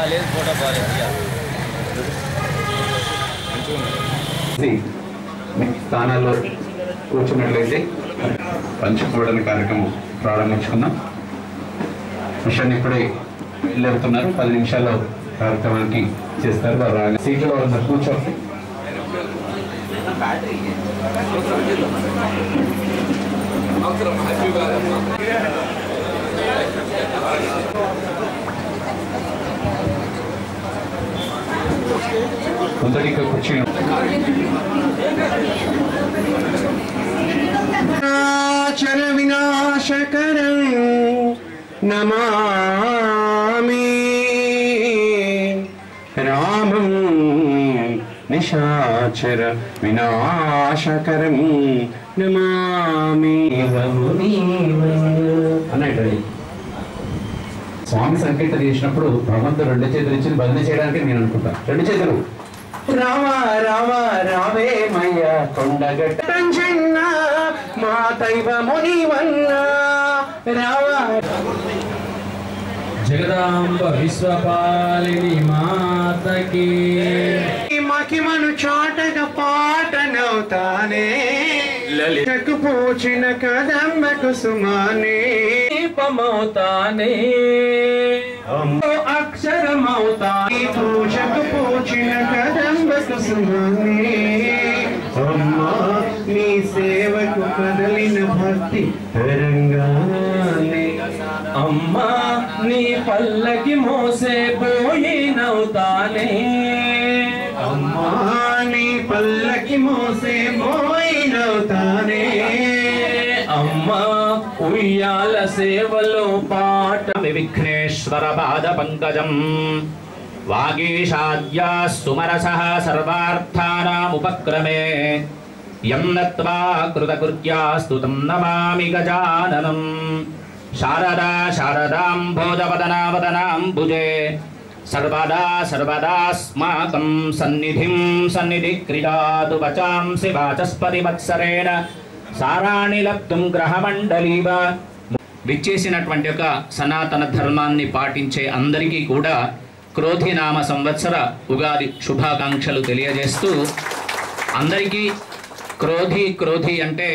బాగాలేదు ఫోటో బాగాలేదు చేసి మీ స్థానాల్లో కూర్చున్నట్లయితే పంచుకోవడానికి కార్యక్రమం ప్రారంభించుకుందాం మిషన్ ఇప్పుడే వెళ్ళుతున్నారు పది నిమిషాల్లో కార్యక్రమానికి చేస్తారు వారు రాగా సీట్లో ఉన్న కూర్చోండి ముందడికి కుర్చీ చర వినాశకరం నమామి రామం నిశాచర వినాశకరం నమామి అన్నట్టు స్వామి సంకీర్తన చేసినప్పుడు భగవంతుడు రెండు చేతులు ఇచ్చి భజన చేయడానికి నేను అనుకుంటా రెండు చేతులు రామ రామ రావేమయ్య కొండగట్ట చిన్న మా దైవ మునివన్న రామ జగదాంబ విశ్వపాలిని మాతకి మహిమను చాటగ పాటనవుతానే లలితకు పూచిన కదంబకు సుమానే దీపమవుతానే అమ్మో అక్షరమవుతా ఈ పూజకు పూచిన కదంబకు సుమానే అమ్మా నీ సేవకు కదలిన భక్తి తరంగానే అమ్మా నీ పల్లకి మోసే పోయినవుతానే అమ్మా నీ పల్లకి మోసే మోయినవుతానే అమ్మా ఉయ్యాల సేవలో పాట విఘ్నేశ్వర పాద పంకజం వాగీషాద్యా సుమరస సర్వార్థానాముపక్రమే యం నత్వా కృతకృత్యాస్తు తం నమామి గజాననం శారదా శారదాంభోజవదనావదనాంబుజే సర్వదా సర్వదాస్మాకం సన్నిధిం సన్నిధి క్రీడాతు వచాంసి వాచస్పతి వత్సరేణ సారాణి లబ్ధుం గ్రహమండలీవ విచ్చేసినటువంటి ఒక సనాతన ధర్మాన్ని పాటించే అందరికీ కూడా క్రోధినామ సంవత్సర ఉగాది శుభాకాంక్షలు తెలియజేస్తూ అందరికీ క్రోధి క్రోధి అంటే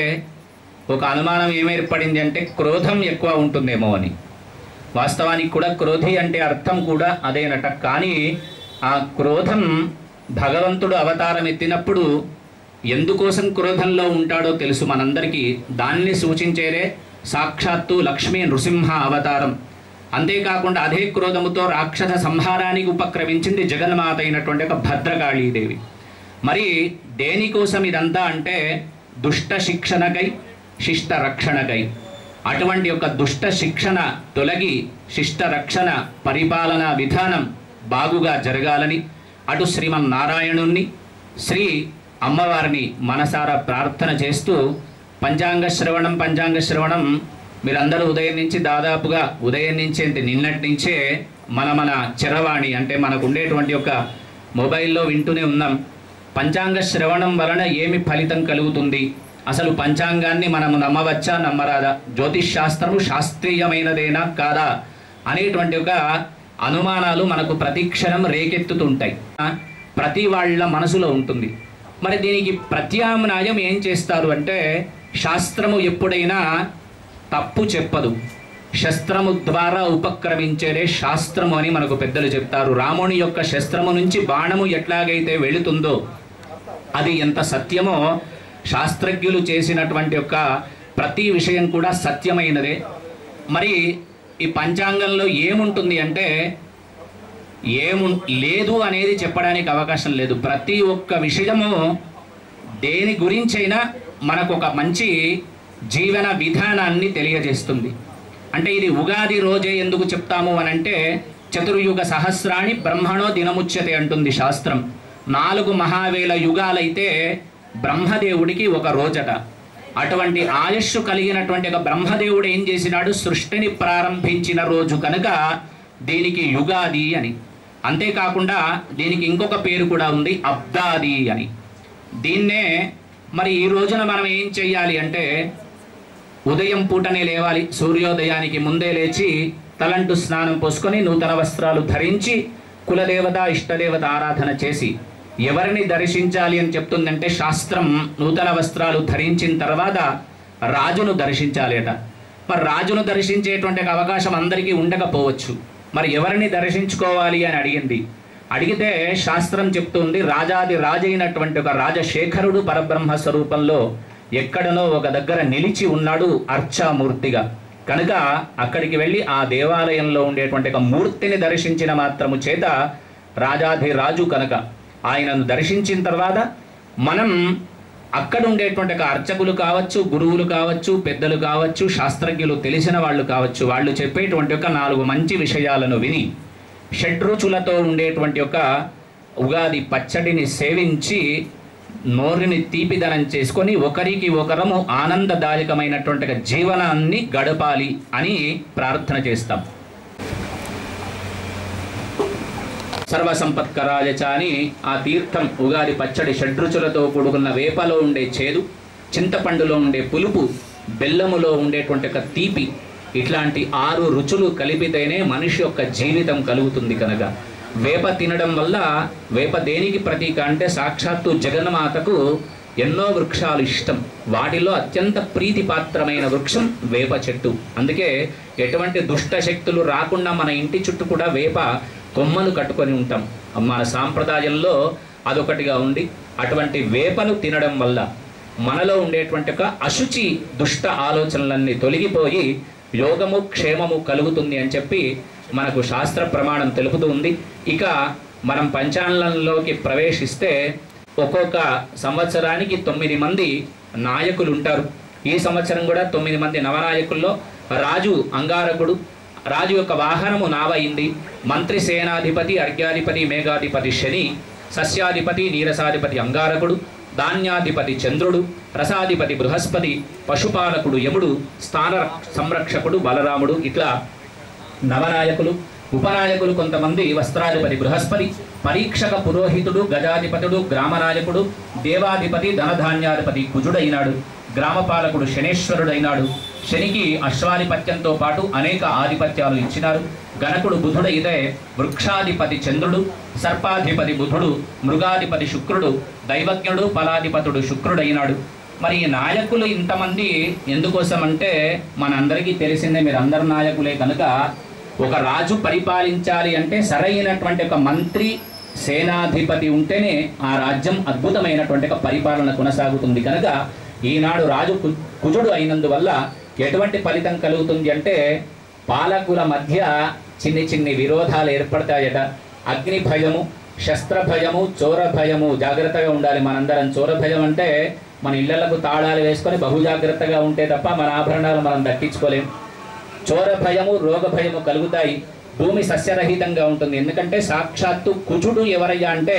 ఒక అనుమానం ఏమేర్పడింది అంటే క్రోధం ఎక్కువ ఉంటుందేమో అని వాస్తవానికి కూడా క్రోధి అంటే అర్థం కూడా అదేనట కానీ ఆ క్రోధం భగవంతుడు అవతారం ఎత్తినప్పుడు ఎందుకోసం క్రోధంలో ఉంటాడో తెలుసు మనందరికీ దాన్ని సూచించేదే సాక్షాత్తు లక్ష్మీ నృసింహ అవతారం అంతేకాకుండా అదే క్రోధముతో రాక్షస సంహారానికి ఉపక్రమించింది జగన్మాత అయినటువంటి ఒక భద్రకాళీదేవి మరి దేనికోసం ఇదంతా అంటే దుష్ట శిక్షణకై శిష్ట రక్షణకై అటువంటి ఒక దుష్ట శిక్షణ తొలగి శిష్ట రక్షణ పరిపాలనా విధానం బాగుగా జరగాలని అటు శ్రీమన్నారాయణుణ్ణి శ్రీ అమ్మవారిని మనసారా ప్రార్థన చేస్తూ పంచాంగ శ్రవణం పంచాంగ శ్రవణం మీరందరూ ఉదయం నుంచి దాదాపుగా ఉదయం నుంచి అంటే నిన్నటి నుంచే మన మన చరవాణి అంటే మనకు ఉండేటువంటి ఒక మొబైల్లో వింటూనే ఉన్నాం పంచాంగ శ్రవణం వలన ఏమి ఫలితం కలుగుతుంది అసలు పంచాంగాన్ని మనము నమ్మవచ్చా నమ్మరాదా జ్యోతిష్ శాస్త్రము శాస్త్రీయమైనదేనా కాదా అనేటువంటి ఒక అనుమానాలు మనకు ప్రతి క్షణం రేకెత్తుతుంటాయి ఆ, ప్రతి వాళ్ళ మనసులో ఉంటుంది మరి దీనికి ప్రత్యామ్నాయం ఏం చేస్తారు అంటే శాస్త్రము ఎప్పుడైనా తప్పు చెప్పదు శస్త్రము ద్వారా ఉపక్రమించేదే శాస్త్రము అని మనకు పెద్దలు చెప్తారు రాముని యొక్క శస్త్రము నుంచి బాణము ఎట్లాగైతే వెళుతుందో అది ఎంత సత్యమో శాస్త్రజ్ఞులు చేసినటువంటి యొక్క ప్రతి విషయం కూడా సత్యమైనదే మరి ఈ పంచాంగంలో ఏముంటుంది అంటే ఏము లేదు అనేది చెప్పడానికి అవకాశం లేదు ప్రతి ఒక్క విషయము దేని గురించైనా మనకు ఒక మంచి జీవన విధానాన్ని తెలియజేస్తుంది అంటే ఇది ఉగాది రోజే ఎందుకు చెప్తాము అని అంటే చతుర్యుగ సహస్రాణి బ్రహ్మణో దినముచ్యతే అంటుంది శాస్త్రం నాలుగు మహావేల యుగాలైతే బ్రహ్మదేవుడికి ఒక రోజట అటువంటి ఆయుష్ కలిగినటువంటి ఒక బ్రహ్మదేవుడు ఏం చేసినాడు సృష్టిని ప్రారంభించిన రోజు కనుక దీనికి యుగాది అని అంతేకాకుండా దీనికి ఇంకొక పేరు కూడా ఉంది అబ్దాది అని దీన్నే మరి ఈ రోజున మనం ఏం చెయ్యాలి అంటే ఉదయం పూటనే లేవాలి సూర్యోదయానికి ముందే లేచి తలంటు స్నానం పోసుకొని నూతన వస్త్రాలు ధరించి కులదేవత ఇష్టదేవత ఆరాధన చేసి ఎవరిని దర్శించాలి అని చెప్తుందంటే శాస్త్రం నూతన వస్త్రాలు ధరించిన తర్వాత రాజును దర్శించాలి అట మరి రాజును దర్శించేటువంటి ఒక అవకాశం అందరికీ ఉండకపోవచ్చు మరి ఎవరిని దర్శించుకోవాలి అని అడిగింది అడిగితే శాస్త్రం చెప్తుంది రాజాది రాజైనటువంటి ఒక రాజశేఖరుడు పరబ్రహ్మ స్వరూపంలో ఎక్కడనో ఒక దగ్గర నిలిచి ఉన్నాడు అర్చామూర్తిగా కనుక అక్కడికి వెళ్ళి ఆ దేవాలయంలో ఉండేటువంటి ఒక మూర్తిని దర్శించిన మాత్రము చేత రాజాధి రాజు కనుక ఆయనను దర్శించిన తర్వాత మనం అక్కడ ఉండేటువంటి ఒక అర్చకులు కావచ్చు గురువులు కావచ్చు పెద్దలు కావచ్చు శాస్త్రజ్ఞులు తెలిసిన వాళ్ళు కావచ్చు వాళ్ళు చెప్పేటువంటి ఒక నాలుగు మంచి విషయాలను విని షడ్రుచులతో ఉండేటువంటి ఒక ఉగాది పచ్చడిని సేవించి నోరుని తీపిదనం చేసుకొని ఒకరికి ఒకరము ఆనందదాయకమైనటువంటి ఒక జీవనాన్ని గడపాలి అని ప్రార్థన చేస్తాం సర్వసంపత్కరాయ చ అని ఆ తీర్థం ఉగాది పచ్చడి షడ్రుచులతో కూడుకున్న వేపలో ఉండే చేదు చింతపండులో ఉండే పులుపు బెల్లములో ఉండేటువంటి ఒక తీపి ఇట్లాంటి ఆరు రుచులు కలిపితేనే మనిషి యొక్క జీవితం కలుగుతుంది కనుక వేప తినడం వల్ల వేప దేనికి ప్రతీక అంటే సాక్షాత్తు జగన్మాతకు ఎన్నో వృక్షాలు ఇష్టం వాటిలో అత్యంత ప్రీతిపాత్రమైన వృక్షం వేప చెట్టు అందుకే ఎటువంటి దుష్ట శక్తులు రాకుండా మన ఇంటి చుట్టూ కూడా వేప కొమ్మను కట్టుకొని ఉంటాం మన సాంప్రదాయంలో అదొకటిగా ఉంది అటువంటి వేపను తినడం వల్ల మనలో ఉండేటువంటి ఒక అశుచి దుష్ట ఆలోచనలన్నీ తొలగిపోయి యోగము క్షేమము కలుగుతుంది అని చెప్పి మనకు శాస్త్ర ప్రమాణం తెలుపుతూ ఉంది ఇక మనం పంచాంగంలోకి ప్రవేశిస్తే ఒక్కొక్క సంవత్సరానికి తొమ్మిది మంది నాయకులు ఉంటారు ఈ సంవత్సరం కూడా తొమ్మిది మంది నవనాయకుల్లో రాజు అంగారకుడు రాజు యొక్క వాహనము నావయింది మంత్రి సేనాధిపతి అర్ఘ్యాధిపతి మేఘాధిపతి శని సస్యాధిపతి నీరసాధిపతి అంగారకుడు ధాన్యాధిపతి చంద్రుడు రసాధిపతి బృహస్పతి పశుపాలకుడు యముడు స్థాన సంరక్షకుడు బలరాముడు ఇట్లా నవనాయకులు ఉపనాయకులు కొంతమంది వస్త్రాధిపతి బృహస్పతి పరీక్షక పురోహితుడు గజాధిపతుడు గ్రామనాయకుడు దేవాధిపతి ధనధాన్యాధిపతి కుజుడైనాడు గ్రామపాలకుడు శనేశ్వరుడైనాడు శనికి అశ్వాధిపత్యంతో పాటు అనేక ఆధిపత్యాలు ఇచ్చినారు గణకుడు బుధుడైతే వృక్షాధిపతి చంద్రుడు సర్పాధిపతి బుధుడు మృగాధిపతి శుక్రుడు దైవజ్ఞుడు ఫలాధిపతుడు శుక్రుడైనాడు మరి ఈ నాయకులు ఇంతమంది ఎందుకోసం అంటే మనందరికీ తెలిసిందే మీరు అందరు నాయకులే కనుక ఒక రాజు పరిపాలించాలి అంటే సరైనటువంటి ఒక మంత్రి సేనాధిపతి ఉంటేనే ఆ రాజ్యం అద్భుతమైనటువంటి ఒక పరిపాలన కొనసాగుతుంది కనుక ఈనాడు రాజు కు- కుజుడు అయినందువల్ల ఎటువంటి ఫలితం కలుగుతుంది అంటే పాలకుల మధ్య చిన్ని చిన్ని విరోధాలు ఏర్పడతాయట అగ్ని భయము శస్త్ర భయము చోర భయము జాగ్రత్తగా ఉండాలి మనందరం చోర భయం అంటే మన ఇళ్లకు తాళాలు వేసుకొని బహు జాగ్రత్తగా ఉంటే తప్ప మన ఆభరణాలు మనం దక్కించుకోలేం చోర భయము రోగ భయము కలుగుతాయి భూమి సస్యరహితంగా ఉంటుంది ఎందుకంటే సాక్షాత్తు కుజుడు ఎవరయ్యా అంటే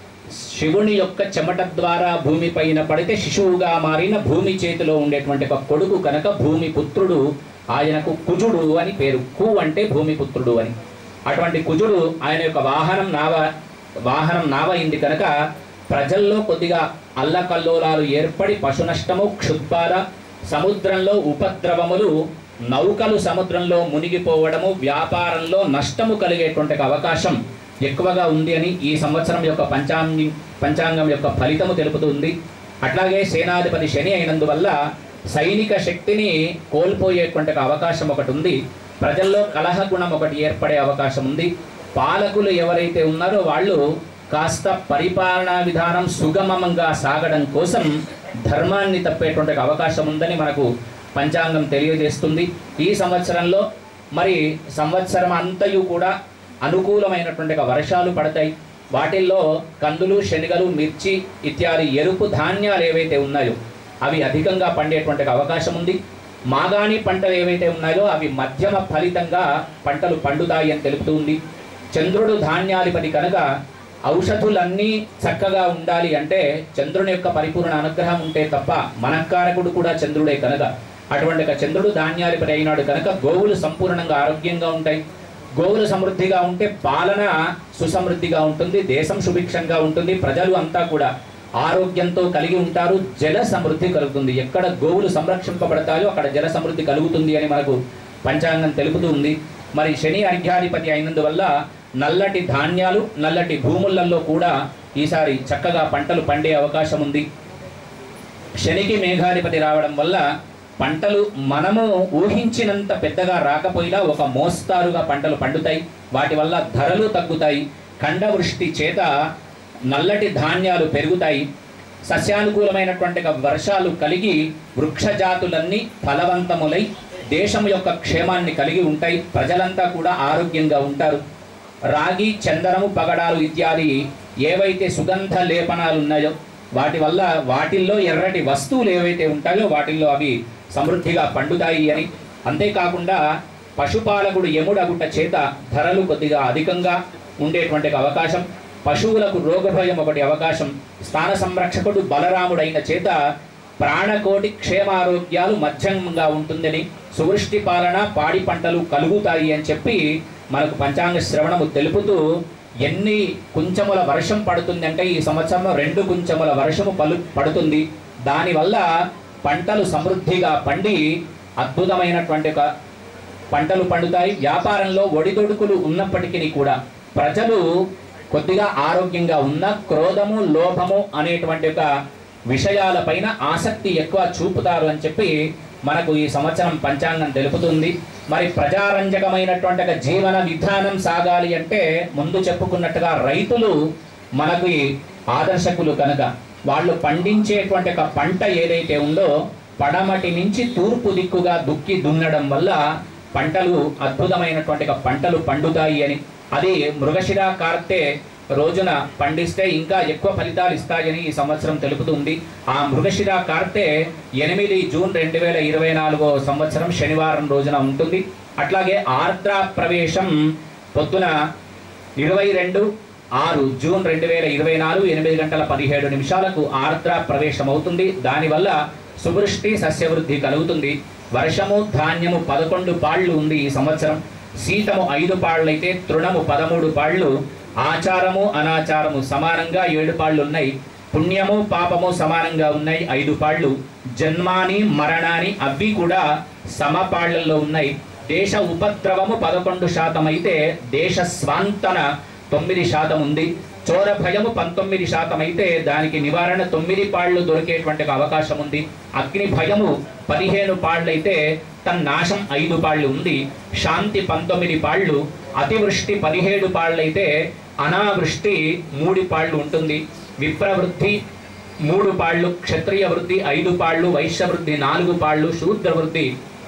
శివుని యొక్క చెమట ద్వారా భూమి పైన పడితే శిశువుగా మారిన భూమి చేతిలో ఉండేటువంటి ఒక కొడుకు కనుక భూమి పుత్రుడు ఆయనకు కుజుడు అని పేరు కు అంటే భూమి పుత్రుడు అని అటువంటి కుజుడు ఆయన యొక్క వాహనం నావ వాహనం నావైంది కనుక ప్రజల్లో కొద్దిగా అల్లకల్లోలాలు ఏర్పడి పశు నష్టము క్షుత్పాద సముద్రంలో ఉపద్రవములు నౌకలు సముద్రంలో మునిగిపోవడము వ్యాపారంలో నష్టము కలిగేటువంటి ఒక అవకాశం ఎక్కువగా ఉంది అని ఈ సంవత్సరం యొక్క పంచాంగి పంచాంగం యొక్క ఫలితము తెలుపుతుంది అట్లాగే సేనాధిపతి శని అయినందువల్ల సైనిక శక్తిని కోల్పోయేటువంటి ఒక అవకాశం ఒకటి ఉంది ప్రజల్లో కలహ గుణం ఒకటి ఏర్పడే అవకాశం ఉంది పాలకులు ఎవరైతే ఉన్నారో వాళ్ళు కాస్త పరిపాలనా విధానం సుగమంగా సాగడం కోసం ధర్మాన్ని తప్పేటువంటి ఒక అవకాశం ఉందని మనకు పంచాంగం తెలియజేస్తుంది ఈ సంవత్సరంలో మరి సంవత్సరం అంతయు కూడా అనుకూలమైనటువంటి ఒక వర్షాలు పడతాయి వాటిల్లో కందులు శనగలు మిర్చి ఇత్యాది ఎరుపు ధాన్యాలు ఏవైతే ఉన్నాయో అవి అధికంగా పండేటువంటి ఒక అవకాశం ఉంది మాగాణి పంటలు ఏవైతే ఉన్నాయో అవి మధ్యమ ఫలితంగా పంటలు పండుతాయి అని తెలుపుతుంది చంద్రుడు ధాన్యాధిపతి కనుక ఔషధులన్నీ చక్కగా ఉండాలి అంటే చంద్రుని యొక్క పరిపూర్ణ అనుగ్రహం ఉంటే తప్ప మనకారకుడు కూడా చంద్రుడే కనుక అటువంటి ఒక చంద్రుడు ధాన్యాధిపతి అయినాడు కనుక గోవులు సంపూర్ణంగా ఆరోగ్యంగా ఉంటాయి గోవులు సమృద్ధిగా ఉంటే పాలన సుసమృద్ధిగా ఉంటుంది దేశం సుభిక్షంగా ఉంటుంది ప్రజలు అంతా కూడా ఆరోగ్యంతో కలిగి ఉంటారు జల సమృద్ధి కలుగుతుంది ఎక్కడ గోవులు సంరక్షింపబడతాయో అక్కడ జల సమృద్ధి కలుగుతుంది అని మనకు పంచాంగం తెలుపుతూ ఉంది మరి శని అర్ఘ్యాధిపతి అయినందువల్ల నల్లటి ధాన్యాలు నల్లటి భూములలో కూడా ఈసారి చక్కగా పంటలు పండే అవకాశం ఉంది శనికి మేఘాధిపతి రావడం వల్ల పంటలు మనము ఊహించినంత పెద్దగా రాకపోయినా ఒక మోస్తారుగా పంటలు పండుతాయి వాటి వల్ల ధరలు తగ్గుతాయి ఖండవృష్టి చేత నల్లటి ధాన్యాలు పెరుగుతాయి సస్యానుకూలమైనటువంటి ఒక వర్షాలు కలిగి వృక్ష జాతులన్నీ ఫలవంతములై దేశం యొక్క క్షేమాన్ని కలిగి ఉంటాయి ప్రజలంతా కూడా ఆరోగ్యంగా ఉంటారు రాగి చందనము పగడాలు ఇత్యాది ఏవైతే సుగంధ లేపనాలు ఉన్నాయో వాటి వల్ల వాటిల్లో ఎర్రటి వస్తువులు ఏవైతే ఉంటాయో వాటిల్లో అవి సమృద్ధిగా పండుతాయి అని అంతేకాకుండా పశుపాలకుడు యముడగుట చేత ధరలు కొద్దిగా అధికంగా ఉండేటువంటి ఒక అవకాశం పశువులకు రోగభయం ఒకటి అవకాశం స్థాన సంరక్షకుడు బలరాముడైన చేత ప్రాణకోటి క్షేమారోగ్యాలు మధ్యంగా ఉంటుందని సువృష్టి పాలన పాడి పంటలు కలుగుతాయి అని చెప్పి మనకు పంచాంగ శ్రవణము తెలుపుతూ ఎన్ని కుంచముల వర్షం పడుతుందంటే ఈ సంవత్సరంలో రెండు కుంచముల వర్షము పలు పడుతుంది దానివల్ల పంటలు సమృద్ధిగా పండి అద్భుతమైనటువంటి ఒక పంటలు పండుతాయి వ్యాపారంలో ఒడిదొడుకులు ఉన్నప్పటికీ కూడా ప్రజలు కొద్దిగా ఆరోగ్యంగా ఉన్న క్రోధము లోభము అనేటువంటి ఒక విషయాలపైన ఆసక్తి ఎక్కువ చూపుతారు అని చెప్పి మనకు ఈ సంవత్సరం పంచాంగం తెలుపుతుంది మరి ప్రజారంజకమైనటువంటి ఒక జీవన విధానం సాగాలి అంటే ముందు చెప్పుకున్నట్టుగా రైతులు మనకి ఆదర్శకులు కనుక వాళ్ళు పండించేటువంటి ఒక పంట ఏదైతే ఉందో పడమటి నుంచి తూర్పు దిక్కుగా దుక్కి దున్నడం వల్ల పంటలు అద్భుతమైనటువంటి ఒక పంటలు పండుతాయి అని అది మృగశిర కార్తె రోజున పండిస్తే ఇంకా ఎక్కువ ఫలితాలు ఇస్తాయని ఈ సంవత్సరం తెలుపుతుంది ఆ మృగశిర కార్తె ఎనిమిది జూన్ రెండు వేల ఇరవై నాలుగో సంవత్సరం శనివారం రోజున ఉంటుంది అట్లాగే ఆర్ద్ర ప్రవేశం పొద్దున ఇరవై రెండు ఆరు జూన్ రెండు వేల ఇరవై నాలుగు ఎనిమిది గంటల పదిహేడు నిమిషాలకు ఆర్ద్ర ప్రవేశం అవుతుంది దానివల్ల సువృష్టి సస్యవృద్ధి కలుగుతుంది వర్షము ధాన్యము పదకొండు పాళ్ళు ఉంది ఈ సంవత్సరం శీతము ఐదు పాళ్ళైతే తృణము పదమూడు పాళ్ళు ఆచారము అనాచారము సమానంగా ఏడు పాళ్ళు ఉన్నాయి పుణ్యము పాపము సమానంగా ఉన్నాయి ఐదు పాళ్ళు జన్మాని మరణాని అవి కూడా సమపాళ్లలో ఉన్నాయి దేశ ఉపద్రవము పదకొండు శాతం అయితే దేశ స్వాంతన తొమ్మిది శాతం ఉంది చోర భయము పంతొమ్మిది శాతం అయితే దానికి నివారణ తొమ్మిది పాళ్ళు దొరికేటువంటి ఒక అవకాశం ఉంది అగ్ని భయము పదిహేను పాళ్ళు అయితే తన నాశం ఐదు పాళ్ళు ఉంది శాంతి పంతొమ్మిది పాళ్ళు అతివృష్టి పదిహేడు పాళ్ళు అయితే అనావృష్టి మూడు పాళ్ళు ఉంటుంది విప్రవృద్ధి మూడు పాళ్ళు క్షత్రియ వృద్ధి ఐదు పాళ్ళు వైశ్య వృద్ధి నాలుగు పాళ్ళు శూద్ర వృద్ధి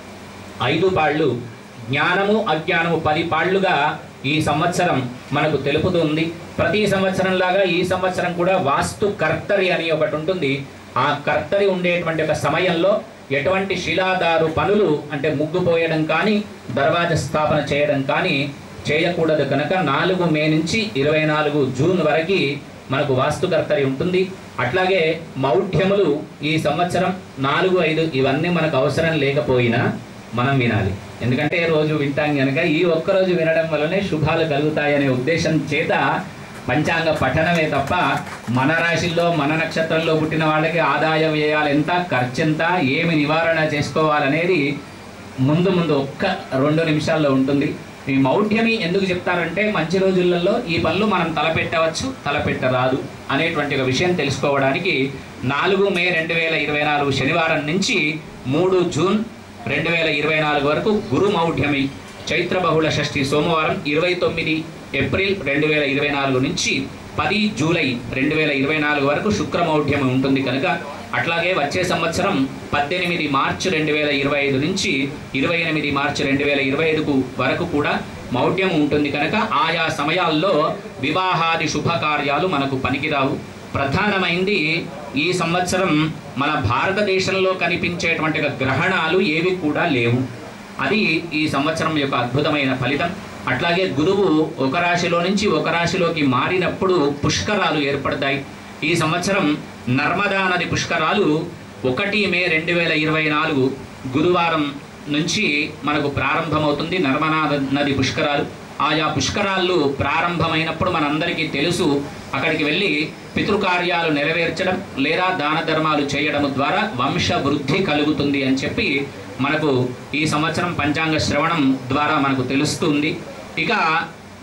ఐదు పాళ్ళు జ్ఞానము అజ్ఞానము పది పాళ్ళుగా ఈ సంవత్సరం మనకు తెలుపుతుంది ప్రతి సంవత్సరం లాగా ఈ సంవత్సరం కూడా వాస్తు కర్తరి అని ఒకటి ఉంటుంది ఆ కర్తరి ఉండేటువంటి ఒక సమయంలో ఎటువంటి శిలాదారు పనులు అంటే ముగ్గు పోయడం కానీ దర్వాజ స్థాపన చేయడం కానీ చేయకూడదు కనుక నాలుగు మే నుంచి ఇరవై నాలుగు జూన్ వరకు మనకు వాస్తుకర్తరి ఉంటుంది అట్లాగే మౌఢ్యములు ఈ సంవత్సరం నాలుగు ఐదు ఇవన్నీ మనకు అవసరం లేకపోయినా మనం వినాలి ఎందుకంటే రోజు వింటాం కనుక ఈ ఒక్క రోజు వినడం వల్లనే శుభాలు కలుగుతాయనే ఉద్దేశం చేత పంచాంగ పఠనమే తప్ప మన రాశిలో మన నక్షత్రంలో పుట్టిన వాళ్ళకి ఆదాయ వ్యయాలు ఎంత ఖర్చు ఎంత ఏమి నివారణ చేసుకోవాలనేది ముందు ముందు ఒక్క రెండు నిమిషాల్లో ఉంటుంది ఈ మౌఢ్యమి ఎందుకు చెప్తారంటే మంచి రోజులలో ఈ పనులు మనం తలపెట్టవచ్చు తలపెట్టరాదు అనేటువంటి ఒక విషయం తెలుసుకోవడానికి నాలుగు మే రెండు వేల ఇరవై నాలుగు శనివారం నుంచి మూడు జూన్ రెండు వేల ఇరవై నాలుగు వరకు గురు మౌఢ్యమి చైత్ర బహుళ షష్ఠి సోమవారం ఇరవై తొమ్మిది ఏప్రిల్ రెండు వేల ఇరవై నాలుగు నుంచి పది జూలై రెండు వేల ఇరవై నాలుగు వరకు శుక్రమౌఢ్యం ఉంటుంది కనుక అట్లాగే వచ్చే సంవత్సరం పద్దెనిమిది మార్చి రెండు వేల ఇరవై ఐదు నుంచి ఇరవై ఎనిమిది మార్చి రెండు వేల ఇరవై ఐదుకు వరకు కూడా మౌఢ్యం ఉంటుంది కనుక ఆయా సమయాల్లో వివాహాది శుభకార్యాలు మనకు పనికిరావు ప్రధానమైంది ఈ సంవత్సరం మన భారతదేశంలో కనిపించేటువంటి ఒక గ్రహణాలు ఏవి కూడా లేవు అది ఈ సంవత్సరం యొక్క అద్భుతమైన ఫలితం అట్లాగే గురువు ఒక రాశిలో నుంచి ఒక రాశిలోకి మారినప్పుడు పుష్కరాలు ఏర్పడతాయి ఈ సంవత్సరం నర్మదా నది పుష్కరాలు ఒకటి మే రెండు వేల ఇరవై నాలుగు గురువారం నుంచి మనకు ప్రారంభమవుతుంది నర్మదా నది పుష్కరాలు ఆయా పుష్కరాలు ప్రారంభమైనప్పుడు మనందరికీ తెలుసు అక్కడికి వెళ్ళి పితృకార్యాలు నెరవేర్చడం లేదా దాన ధర్మాలు చేయడం ద్వారా వంశ వృద్ధి కలుగుతుంది అని చెప్పి మనకు ఈ సంవత్సరం పంచాంగ శ్రవణం ద్వారా మనకు తెలుస్తుంది ఇక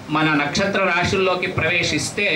మన నక్షత్ర రాశుల్లోకి ప్రవేశిస్తే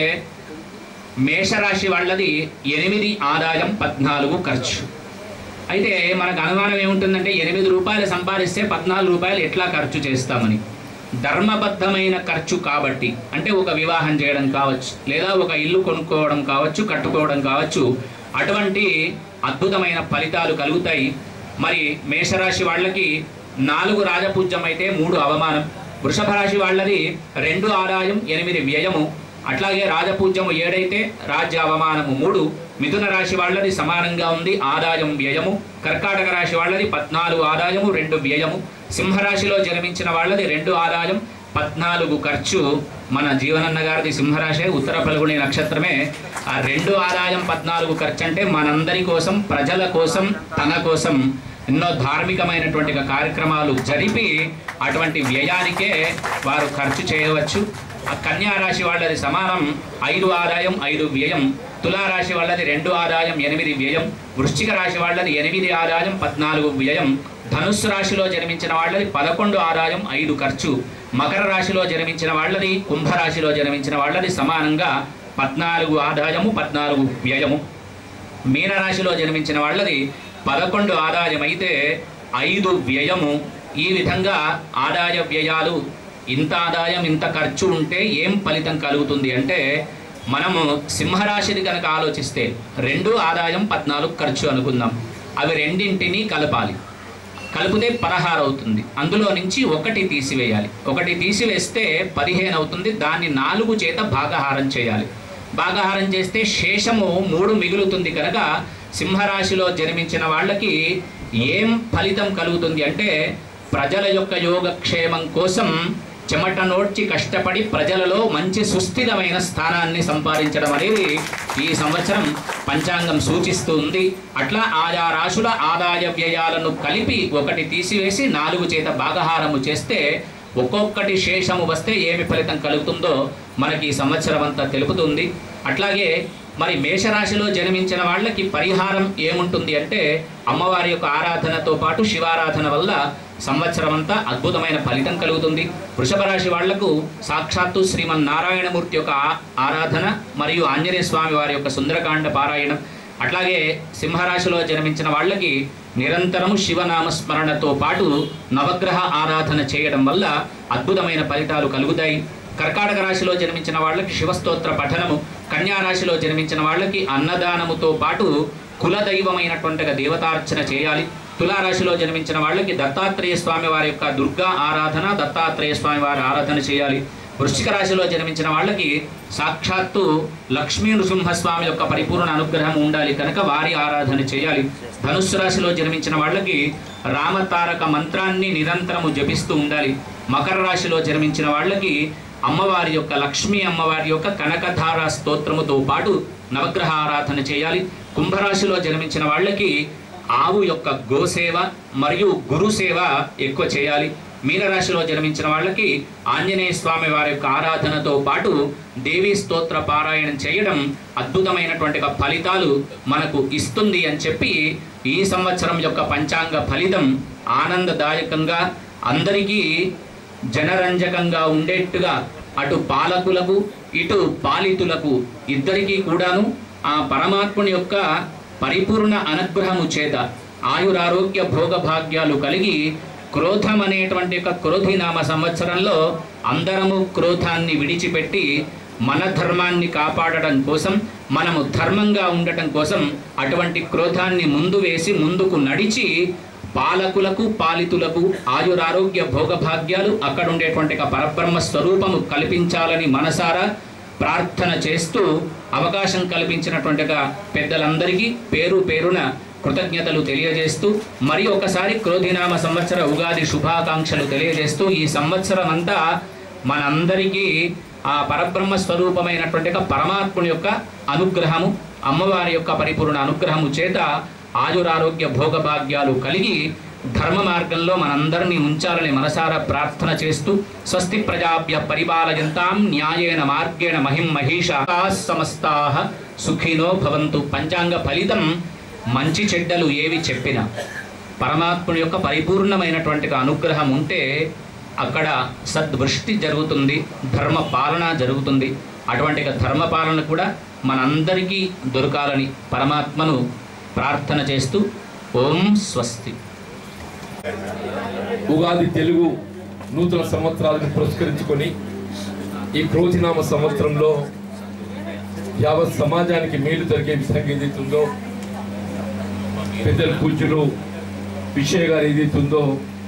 మేషరాశి వాళ్ళది ఎనిమిది ఆదాయం పద్నాలుగు ఖర్చు అయితే మనకు అనుమానం ఏముంటుందంటే ఎనిమిది రూపాయలు సంపాదిస్తే పద్నాలుగు రూపాయలు ఎట్లా ఖర్చు చేస్తామని ధర్మబద్ధమైన ఖర్చు కాబట్టి అంటే ఒక వివాహం చేయడం కావచ్చు లేదా ఒక ఇల్లు కొనుక్కోవడం కావచ్చు కట్టుకోవడం కావచ్చు అటువంటి అద్భుతమైన ఫలితాలు కలుగుతాయి మరి మేషరాశి వాళ్ళకి నాలుగు రాజపూజ్యం అయితే మూడు అవమానం వృషభ రాశి వాళ్ళది రెండు ఆదాయం ఎనిమిది వ్యయము అట్లాగే రాజపూజ్యము ఏడైతే రాజ్య అవమానము మూడు మిథున రాశి వాళ్ళది సమానంగా ఉంది ఆదాయం వ్యయము కర్కాటక రాశి వాళ్ళది పద్నాలుగు ఆదాయము రెండు వ్యయము సింహరాశిలో జన్మించిన వాళ్ళది రెండు ఆదాయం పద్నాలుగు ఖర్చు మన జీవనన్న గారిది సింహరాశి ఉత్తర పలుగుని నక్షత్రమే ఆ రెండు ఆదాయం పద్నాలుగు ఖర్చు అంటే మనందరి కోసం ప్రజల కోసం తన కోసం ఎన్నో ధార్మికమైనటువంటి కార్యక్రమాలు జరిపి అటువంటి వ్యయానికే వారు ఖర్చు చేయవచ్చు ఆ కన్యా రాశి వాళ్ళది సమానం ఐదు ఆదాయం ఐదు వ్యయం తులారాశి వాళ్ళది రెండు ఆదాయం ఎనిమిది వ్యయం వృశ్చిక రాశి వాళ్ళది ఎనిమిది ఆదాయం పద్నాలుగు వ్యయం ధనుస్సు రాశిలో జన్మించిన వాళ్ళది పదకొండు ఆదాయం ఐదు ఖర్చు మకర రాశిలో జన్మించిన వాళ్ళది కుంభరాశిలో జన్మించిన వాళ్ళది సమానంగా పద్నాలుగు ఆదాయము పద్నాలుగు వ్యయము మీనరాశిలో జన్మించిన వాళ్ళది పదకొండు ఆదాయం అయితే ఐదు వ్యయము ఈ విధంగా ఆదాయ వ్యయాలు ఇంత ఆదాయం ఇంత ఖర్చు ఉంటే ఏం ఫలితం కలుగుతుంది అంటే మనము సింహరాశిని కనుక ఆలోచిస్తే రెండు ఆదాయం పద్నాలుగు ఖర్చు అనుకుందాం అవి రెండింటినీ కలపాలి కలిపితే పదహారు అవుతుంది అందులో నుంచి ఒకటి తీసివేయాలి ఒకటి తీసివేస్తే పదిహేను అవుతుంది దాన్ని నాలుగు చేత భాగహారం చేయాలి భాగహారం చేస్తే శేషము మూడు మిగులుతుంది కనుక సింహరాశిలో జన్మించిన వాళ్ళకి ఏం ఫలితం కలుగుతుంది అంటే ప్రజల యొక్క యోగక్షేమం కోసం చెమట నోడ్చి కష్టపడి ప్రజలలో మంచి సుస్థిరమైన స్థానాన్ని సంపాదించడం అనేది ఈ సంవత్సరం పంచాంగం సూచిస్తూ ఉంది అట్లా ఆయా రాశుల ఆదాయ వ్యయాలను కలిపి ఒకటి తీసివేసి నాలుగు చేత భాగహారము చేస్తే ఒక్కొక్కటి శేషము వస్తే ఏమి ఫలితం కలుగుతుందో మనకి ఈ సంవత్సరం అంతా తెలుపుతుంది అట్లాగే మరి మేషరాశిలో జన్మించిన వాళ్ళకి పరిహారం ఏముంటుంది అంటే అమ్మవారి యొక్క ఆరాధనతో పాటు శివారాధన వల్ల సంవత్సరం అంతా అద్భుతమైన ఫలితం కలుగుతుంది వృషభ రాశి వాళ్లకు సాక్షాత్తు శ్రీమన్నారాయణమూర్తి యొక్క ఆ- ఆరాధన మరియు ఆంజనేయ స్వామి వారి యొక్క సుందరకాండ పారాయణం అట్లాగే సింహరాశిలో జన్మించిన వాళ్ళకి నిరంతరము శివనామ స్మరణతో పాటు నవగ్రహ ఆరాధన చేయడం వల్ల అద్భుతమైన ఫలితాలు కలుగుతాయి కర్కాటక రాశిలో జన్మించిన వాళ్ళకి శివస్తోత్ర పఠనము కన్యా రాశిలో జన్మించిన వాళ్ళకి అన్నదానముతో పాటు కుల దైవమైనటువంటి దేవతార్చన చేయాలి తులారాశిలో జన్మించిన వాళ్ళకి దత్తాత్రేయ స్వామి వారి యొక్క దుర్గా ఆరాధన దత్తాత్రేయ స్వామి వారి ఆరాధన చేయాలి వృశ్చిక రాశిలో జన్మించిన వాళ్ళకి సాక్షాత్తు లక్ష్మీ నృసింహస్వామి యొక్క పరిపూర్ణ అనుగ్రహం ఉండాలి కనుక వారి ఆరాధన చేయాలి ధనుస్సు రాశిలో జన్మించిన వాళ్ళకి రామతారక మంత్రాన్ని నిరంతరము జపిస్తూ ఉండాలి మకర రాశిలో జన్మించిన వాళ్ళకి అమ్మవారి యొక్క లక్ష్మీ అమ్మవారి యొక్క కనకధార స్తోత్రముతో పాటు నవగ్రహ ఆరాధన చేయాలి కుంభరాశిలో జన్మించిన వాళ్ళకి ఆవు యొక్క గోసేవ మరియు గురు సేవ ఎక్కువ చేయాలి మీనరాశిలో జన్మించిన వాళ్ళకి ఆంజనేయ స్వామి వారి యొక్క ఆరాధనతో పాటు దేవీ స్తోత్ర పారాయణం చేయడం అద్భుతమైనటువంటి ఒక ఫలితాలు మనకు ఇస్తుంది అని చెప్పి ఈ సంవత్సరం యొక్క పంచాంగ ఫలితం ఆనందదాయకంగా అందరికీ జనరంజకంగా ఉండేట్టుగా అటు పాలకులకు ఇటు పాలితులకు ఇద్దరికీ కూడాను ఆ పరమాత్ముని యొక్క పరిపూర్ణ అనుగ్రహము చేత ఆయురారోగ్య భోగభాగ్యాలు కలిగి క్రోధం అనేటువంటి ఒక క్రోధినామ సంవత్సరంలో అందరము క్రోధాన్ని విడిచిపెట్టి మన ధర్మాన్ని కాపాడడం కోసం మనము ధర్మంగా ఉండటం కోసం అటువంటి క్రోధాన్ని ముందు వేసి ముందుకు నడిచి పాలకులకు పాలితులకు ఆయురారోగ్య భోగభాగ్యాలు అక్కడ ఉండేటువంటి ఒక పరబ్రహ్మ స్వరూపము కల్పించాలని మనసారా ప్రార్థన చేస్తూ అవకాశం కల్పించినటువంటి ఒక పెద్దలందరికీ పేరు పేరున కృతజ్ఞతలు తెలియజేస్తూ మరి ఒకసారి క్రోధినామ సంవత్సర ఉగాది శుభాకాంక్షలు తెలియజేస్తూ ఈ సంవత్సరం అంతా మనందరికీ ఆ పరబ్రహ్మ స్వరూపమైనటువంటి ఒక పరమాత్ముని యొక్క అనుగ్రహము అమ్మవారి యొక్క పరిపూర్ణ అనుగ్రహము చేత ఆయురారోగ్య భోగభాగ్యాలు కలిగి ధర్మ మార్గంలో మనందరినీ ఉంచాలని మనసారా ప్రార్థన చేస్తూ స్వస్తి ప్రజాభ్య పరిపాలయంతాం న్యాయేన మార్గేణ మహిం మహిషా సమస్తా సుఖినో భవంతు పంచాంగ ఫలితం మంచి చెడ్డలు ఏవి చెప్పినా పరమాత్ముడి యొక్క పరిపూర్ణమైనటువంటి ఒక అనుగ్రహం ఉంటే అక్కడ సద్వృష్టి జరుగుతుంది ధర్మ పాలన జరుగుతుంది అటువంటి ధర్మ పాలన కూడా మనందరికీ దొరకాలని పరమాత్మను ప్రార్థన చేస్తూ ఓం స్వస్తి ఉగాది తెలుగు నూతన సంవత్సరాలను పురస్కరించుకొని ఈ క్రోధినామ సంవత్సరంలో యావత్ సమాజానికి మేలు జరిగే విధంగా ఏదైతుందో పెద్దల పూజలు విషయ గారు ఏదైతుందో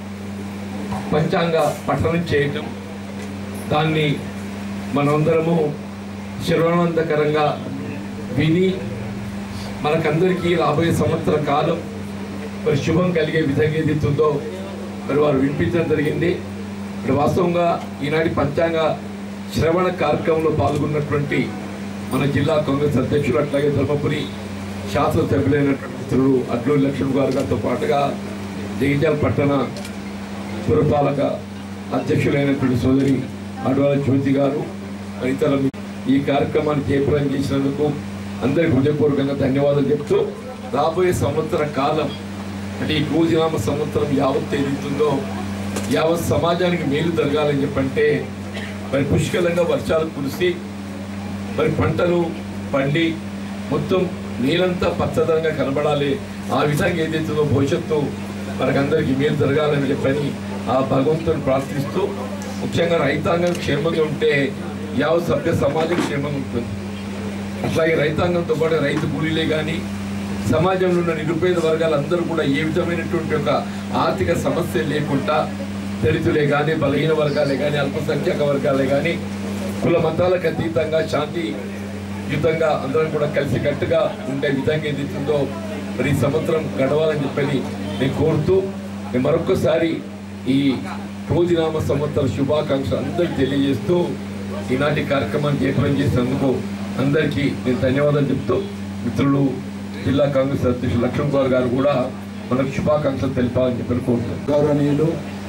పంచాంగ పఠనం చేయటం దాన్ని మనందరము శరవణవంతకరంగా విని మనకందరికీ రాబోయే సంవత్సర కాలం మరి శుభం కలిగే విధంగా ఏదైతుందో మరి వారు వినిపించడం జరిగింది మరి వాస్తవంగా ఈనాటి పంచాంగ శ్రవణ కార్యక్రమంలో పాల్గొన్నటువంటి మన జిల్లా కాంగ్రెస్ అధ్యక్షులు అట్లాగే ధర్మపురి శాసనసభ్యులైనటువంటి మిత్రులు అడ్లూరి లక్ష్మణ్ గారు గారితో పాటుగా జగిత్యాల పట్టణ పురపాలక అధ్యక్షులైనటువంటి సోదరి అడవాల జ్యోతి గారు మరి ఇతర మీ- ఈ కార్యక్రమాన్ని జయప్రదం చేసినందుకు అందరికి హృదయపూర్వకంగా ధన్యవాదాలు చెప్తూ రాబోయే సంవత్సర కాలం అంటే ఈ కూజినామ సంవత్సరం యావత్ ఏదైతుందో యావత్ సమాజానికి మేలు జరగాలని చెప్పంటే మరి పుష్కలంగా వర్షాలు కురిసి మరి పంటలు పండి మొత్తం నీరంతా పచ్చదనంగా కనబడాలి ఆ విధంగా ఏదైతుందో భవిష్యత్తు మనకందరికీ మేలు జరగాలని చెప్పని ఆ భగవంతుని ప్రార్థిస్తూ ముఖ్యంగా రైతాంగం క్షేమంగా ఉంటే యావత్ సభ్య సమాజం క్షేమంగా ఉంటుంది అట్లాగే రైతాంగంతో పాటు రైతు కూలీలే కానీ సమాజంలో ఉన్న నిరుపేద వర్గాలందరూ కూడా ఏ విధమైనటువంటి ఒక ఆర్థిక సమస్య లేకుండా దళితులే కానీ బలహీన వర్గాలే కానీ అల్పసంఖ్యాక వర్గాలే కానీ కుల మతాలకు అతీతంగా శాంతి యుతంగా అందరం కూడా కలిసికట్టుగా ఉండే విధంగా ఏదైతుందో మరి ఈ సంవత్సరం గడవాలని చెప్పని నేను కోరుతూ నేను మరొకసారి ఈ రోజునామ సంవత్సర శుభాకాంక్షలు అందరికీ తెలియజేస్తూ ఈనాటి కార్యక్రమాన్ని జయప్రదం చేసినందుకు అందరికీ నేను ధన్యవాదాలు చెప్తూ మిత్రులు జిల్లా కాంగ్రెస్ అధ్యక్షులు లక్ష్మణ్ కుమార్ గారు కూడా మనకు శుభాకాంక్షలు తెలిపాలని చెప్పి కోరుతున్నాను గౌరవనీయులు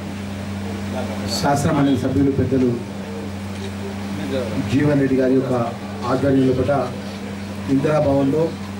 శాసనమండలి సభ్యులు పెద్దలు జీవన్ రెడ్డి గారి యొక్క ఆధ్వర్యంలో పట ఇందిరాభవన్లో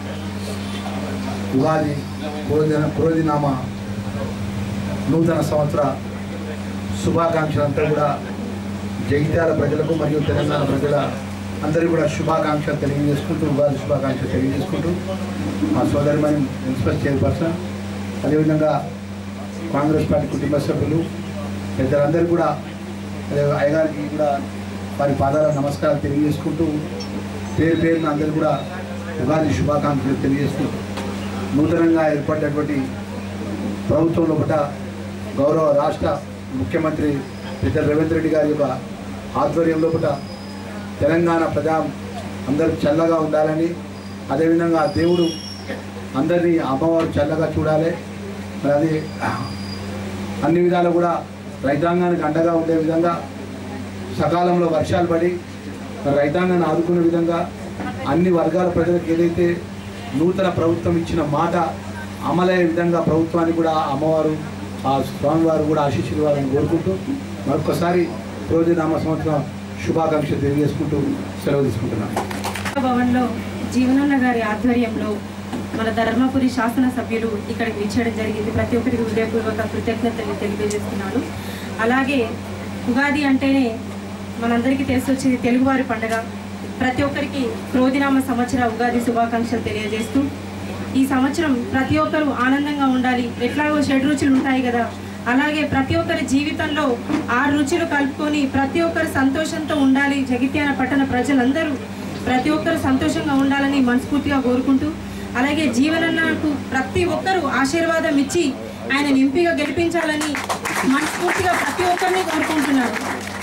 ఉగాది క్రోధిన క్రోధినామ నూతన సంవత్సర శుభాకాంక్షలంతా కూడా జగిత్యాల ప్రజలకు మరియు తెలంగాణ ప్రజల అందరికీ కూడా శుభాకాంక్షలు తెలియజేసుకుంటూ ఉగాది శుభాకాంక్షలు తెలియజేసుకుంటూ మా సోదరిమణి మున్సిపల్ చైర్పర్సన్ అదేవిధంగా కాంగ్రెస్ పార్టీ కుటుంబ సభ్యులు పెద్దలందరూ కూడా అదే అయ్యగారికి కూడా వారి పాదాల నమస్కారాలు తెలియజేసుకుంటూ పేరు పేరున అందరూ కూడా ఉగాది శుభాకాంక్షలు తెలియజేసుకుంటూ నూతనంగా ఏర్పడినటువంటి ప్రభుత్వం లోపల గౌరవ రాష్ట్ర ముఖ్యమంత్రి పెద్ద రేవంత్ రెడ్డి గారి యొక్క ఆధ్వర్యం లోపల తెలంగాణ ప్రజా అందరూ చల్లగా ఉండాలని అదేవిధంగా ఆ దేవుడు అందరినీ అమ్మవారు చల్లగా చూడాలి మరి అది అన్ని విధాలు కూడా రైతాంగానికి అండగా ఉండే విధంగా సకాలంలో వర్షాలు పడి మరి రైతాంగాన్ని ఆదుకునే విధంగా అన్ని వర్గాల ప్రజలకు ఏదైతే నూతన ప్రభుత్వం ఇచ్చిన మాట అమలయ్యే విధంగా ప్రభుత్వాన్ని కూడా అమ్మవారు ఆ స్వామివారు కూడా ఆశీస్సులు ఇవ్వాలని కోరుకుంటూ మరొకసారి రోజు నామ సంవత్సరం శుభాకాంక్షలు తెలియజేసుకుంటూ సెలవు తీసుకుంటున్నాను భవన్లో జీవనన్న గారి ఆధ్వర్యంలో మన ధర్మపురి శాసనసభ్యులు ఇక్కడికి విచ్చేయడం జరిగింది ప్రతి ఒక్కరికి హృదయపూర్వక కృతజ్ఞతలు తెలియజేస్తున్నాను అలాగే ఉగాది అంటేనే మనందరికీ తెలిసి వచ్చేది తెలుగువారి పండుగ ప్రతి ఒక్కరికి క్రోధినామ సంవత్సర ఉగాది శుభాకాంక్షలు తెలియజేస్తూ ఈ సంవత్సరం ప్రతి ఒక్కరు ఆనందంగా ఉండాలి ఎట్లాగో షెడ్ రుచులు ఉంటాయి కదా అలాగే ప్రతి ఒక్కరి జీవితంలో ఆరు రుచులు కలుపుకొని ప్రతి ఒక్కరు సంతోషంతో ఉండాలి జగిత్యాల పట్టణ ప్రజలందరూ ప్రతి ఒక్కరు సంతోషంగా ఉండాలని మనస్ఫూర్తిగా కోరుకుంటూ అలాగే జీవనన్నకు ప్రతి ఒక్కరూ ఆశీర్వాదం ఇచ్చి ఆయన ఎంపీగా గెలిపించాలని మనస్ఫూర్తిగా ప్రతి ఒక్కరిని కోరుకుంటున్నాను